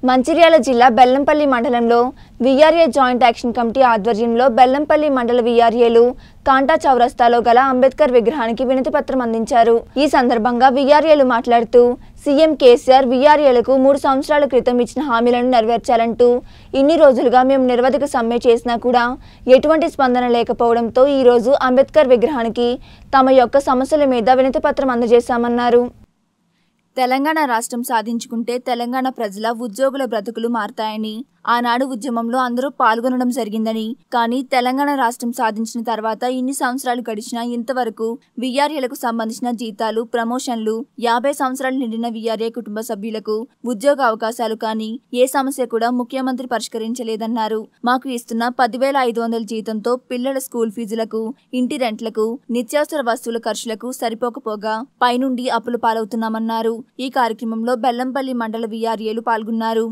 మంచిర్యాల జిల్లా బెల్లంపల్లి మండలంలో VRA joint action committee ఆధ్వర్యంలో బెల్లంపల్లి మండల విఆర్ఏలు కాంటా చౌరస్తాలో గల అంబేద్కర్ విగ్రహానికి వినతిపత్రం అందించారు ఈ సందర్భంగా విఆర్ఏలు మాట్లాడుతూ సీఎం కేసీఆర్ విఆర్ఏలకు మూడు సంవత్సరాల క్రితం ఇచ్చిన హామీలను నెరవేర్చాలంటూ ఇన్ని రోజులుగా మేము నిరవధిక సమ్మె చేసినా కూడా ఎటువంటి స్పందన లేకపోవడంతో ఈ రోజు అంబేద్కర్ విగ్రహానికి తమ యొక్క సమస్యల మీద వినతిపత్రం అందజేశామన్నారు తెలంగాణ రాష్ట్రం సాధించుకుంటే తెలంగాణ ప్రజల ఉద్యోగుల బ్రతుకులు మారతాయని ఆనాడు ఉద్యమంలో అందరూ పాల్గొనడం జరిగిందని కానీ తెలంగాణ రాష్ట్రం సాధించిన తర్వాత ఇన్ని సంవత్సరాలు గడిచినా ఇంతవరకు విఆర్ఏలకు సంబంధించిన జీతాలు ప్రమోషన్లు యాభై సంవత్సరాలు నిండిన విఆర్ఏ కుటుంబ సభ్యులకు ఉద్యోగ అవకాశాలు కానీ ఏ సమస్య కూడా ముఖ్యమంత్రి పరిష్కరించలేదన్నారు మాకు ఇస్తున్న పదివేల ఐదు వందల జీతంతో పిల్లల స్కూల్ ఫీజులకు ఇంటి రెంట్లకు నిత్యావసర వస్తువుల ఖర్చులకు సరిపోకపోగా పైనుండి అప్పులు పాలవుతున్నామన్నారు ఈ కార్యక్రమంలో బెల్లంపల్లి మండల విఆర్ఏలు పాల్గొన్నారు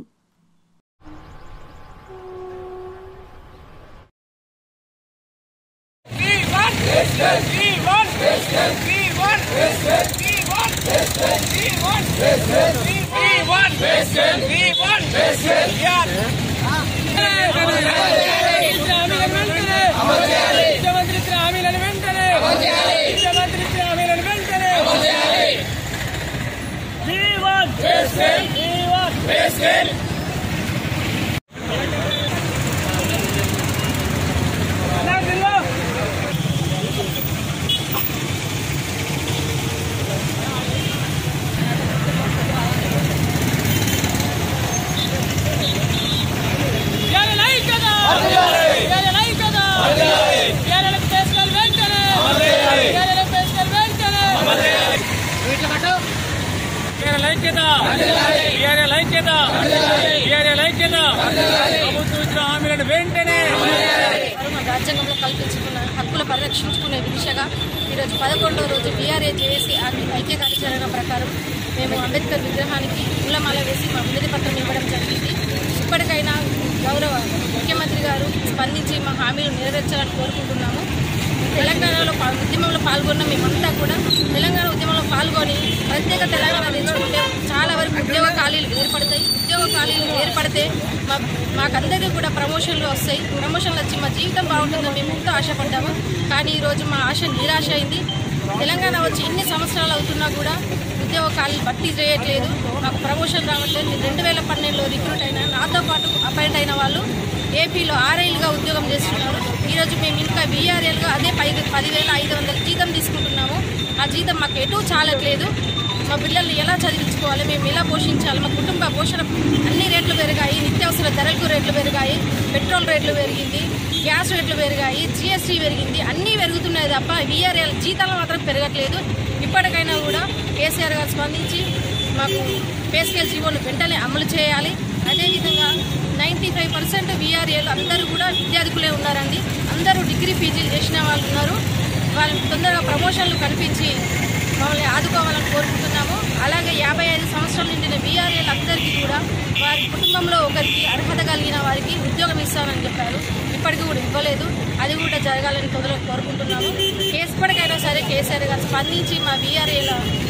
We want justice. We want justice. We want justice. We want justice. We want justice. We want justice. We want justice. Yeah. ముఖ్యమంత్రి హామీలను వెంటనే ముఖ్యమంత్రి హామీలను వెంటనే We want justice. We want justice. నా జిల్లా యాల లైక్ కదా యాల లైక్ కదా యాల ఫెస్టివల్ వెంటనే యాల ఫెస్టివల్ వెంటనే యాల లైక్ కదా యాల లైక్ కదా యాల లైక్ కదా ప్రభుత్వం ఇచ్చిన హామీలను వెంటనే మన రాజ్యాంగంలో కల్పించుకున్న హక్కుల పరిరక్షించుకునే దిశగా ఈరోజు పదకొండవ రోజు బీఆర్ఏ జేఏసీ ఐక్య కార్యాచరణ ప్రకారం మేము అంబేద్కర్ విగ్రహానికి పూలమాల వేసి మా వినతి పత్రం ఇవ్వడం జరిగింది ఇప్పటికైనా గౌరవ ముఖ్యమంత్రి గారు స్పందించి మా హామీలు నెరవేర్చాలని కోరుకుంటున్నాము తెలంగాణలో పా- ఉద్యమంలో పాల్గొన్న మేమంతా కూడా తెలంగాణ ఉద్యమంలో పాల్గొని ప్రత్యేక తెలంగాణ తెచ్చుకుంటే చాలా వరకు ఉద్యోగ ఖాళీలు ఏర్పడతాయి ఉద్యోగ ఖాళీలు ఏర్పడితే మా మాకందరికీ కూడా ప్రమోషన్లు వస్తాయి ప్రమోషన్లు వచ్చి మా జీవితం బాగుంటుందని మేము ఎంతో ఆశపడ్డాము కానీ ఈరోజు మా ఆశ నిరాశ అయింది తెలంగాణ వచ్చి ఎన్ని సంవత్సరాలు అవుతున్నా కూడా ఉద్యోగ ఖాళీలు భర్తీ చేయట్లేదు మాకు ప్రమోషన్ రావట్లేదు నేను రెండు వేల పన్నెండులో రిక్రూట్ అయినా నాతో పాటు అపాయింట్ అయిన వాళ్ళు ఏపీలో ఆర్ఐలుగా ఉద్యోగం చేస్తున్నారు ఈరోజు మేము ఇంకా బీఆర్ఎల్గా అదే పై పదివేల ఐదు వందల జీతం తీసుకుంటున్నాము ఆ జీతం మాకు ఎటు చాలట్లేదు మా పిల్లల్ని ఎలా చదివించుకోవాలి మేము ఎలా పోషించాలి మా కుటుంబ పోషణ అన్ని రేట్లు పెరిగాయి నిత్యావసర ధరలకు రేట్లు పెరిగాయి పెట్రోల్ రేట్లు పెరిగింది గ్యాస్ రేట్లు పెరిగాయి జిఎస్టీ పెరిగింది అన్నీ పెరుగుతున్నాయి తప్ప వీఆర్ఎల్ జీతాలు మాత్రం పెరగట్లేదు ఇప్పటికైనా కూడా కేసీఆర్ గారు స్పందించి మాకు పే స్కేల్ జీవోను వెంటనే అమలు చేయాలి అదేవిధంగా నైంటీ ఫైవ్ పర్సెంట్ వీఆర్ఏలు అందరూ కూడా విద్యార్థులే ఉన్నారండి అందరూ డిగ్రీ పీజీలు చేసిన వాళ్ళు ఉన్నారు వాళ్ళకి తొందరగా ప్రమోషన్లు కల్పించి మమ్మల్ని ఆదుకోవాలని కోరుకుంటున్నాము అలాగే యాభై ఐదు సంవత్సరాల నిండిన వీఆర్ఏలు అందరికీ కూడా వారి కుటుంబంలో ఒకరికి అర్హత కలిగిన వారికి ఉద్యోగం ఇస్తామని చెప్పారు ఇప్పటికీ కూడా ఇవ్వలేదు అది కూడా జరగాలని తొందరగా కోరుకుంటున్నాము కేసుపడికైనా సరే కేసీఆర్ గారు స్పందించి మా వీఆర్ఏల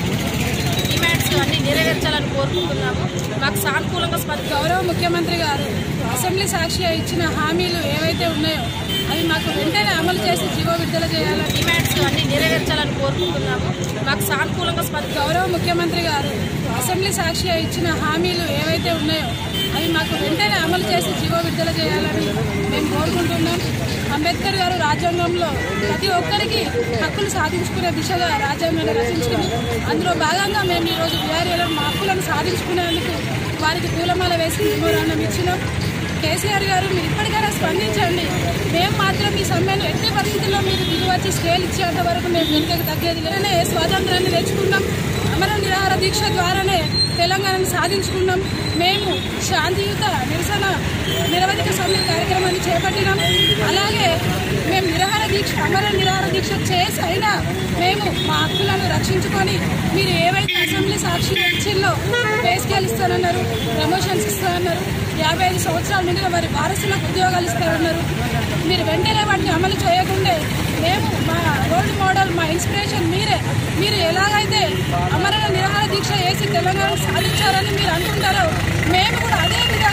డిమాండ్స్ అన్ని నెరవేర్చాలని కోరుకుంటున్నాము మాకు సానుకూలంగా స్పంది గౌరవ ముఖ్యమంత్రి గారు అసెంబ్లీ సాక్షిగా ఇచ్చిన హామీలు ఏవైతే ఉన్నాయో అవి మాకు వెంటనే అమలు చేసి జీవో విడుదల చేయాలని డిమాండ్స్ అన్ని నెరవేర్చాలని కోరుకుంటున్నాము మాకు సానుకూలంగా స్పంది గౌరవ ముఖ్యమంత్రి గారు అసెంబ్లీ సాక్షిగా ఇచ్చిన హామీలు ఏవైతే ఉన్నాయో అవి మాకు వెంటనే అమలు చేసి జీవో విడుదల చేయాలని మేము కోరుకుంటున్నాం అంబేద్కర్ గారు రాజ్యాంగంలో ప్రతి ఒక్కరికి హక్కులు సాధించుకునే దిశగా రాజ్యాంగాన్ని రచించింది అందులో భాగంగా మేము ఈరోజు బీఆర్ఏలో మా హక్కులను సాధించుకునేందుకు వారికి పూలమాల వేసి మెమోరాండం ఇచ్చినాం కేసీఆర్ గారు మీరు ఇప్పటికైనా స్పందించండి మేము మాత్రం ఈ సమ్మెను ఎట్టి పరిస్థితుల్లో మీరు దిగి వచ్చి స్కేల్ ఇచ్చేంత వరకు మేము వెనుకకు తగ్గేది లేదనే స్వాతంత్రాన్ని తెచ్చుకున్నాం అమర నిరాహార దీక్ష ద్వారానే తెలంగాణను సాధించుకున్నాం మేము శాంతియుత నిరసన నిరవధిక సమ్మె కార్యక్రమాన్ని చేపట్టినాం అలాగే మేము నిరాహార దీక్ష అమర నిరాహార దీక్ష చేసి అయినా మేము మా హక్కులను రక్షించుకొని మీరు ఏవైతే అసెంబ్లీ సాక్షిగా ఇచ్చిందో పే స్కేల్ ఇస్తానన్నారు ప్రమోషన్స్ ఇస్తానన్నారు యాభై ఐదు సంవత్సరాల నుండి వారి వారసులకు ఉద్యోగాలు ఇస్తారన్నారు మీరు వెంటనే వాటిని అమలు చేయకుండే మేము మా రోల్ మోడల్ మా ఇన్స్పిరేషన్ మీరే మీరు ఎలాగైతే అమరణ నిరాహార దీక్ష చేసి తెలంగాణ సాధించారని మీరు అనుకుంటారో మేము కూడా అదే విధంగా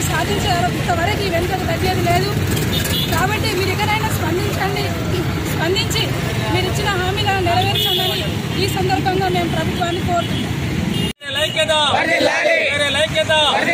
సాధించేంత వరకు ఈ వెనుకకు తగ్గేది లేదు కాబట్టి మీరు ఎక్కడైనా స్పందించండి స్పందించి మీరు ఇచ్చిన హామీలను నెరవేర్చండి ఈ సందర్భంగా మేము ప్రభుత్వాన్ని కోరుతున్నాం లైక్యత లైక్యత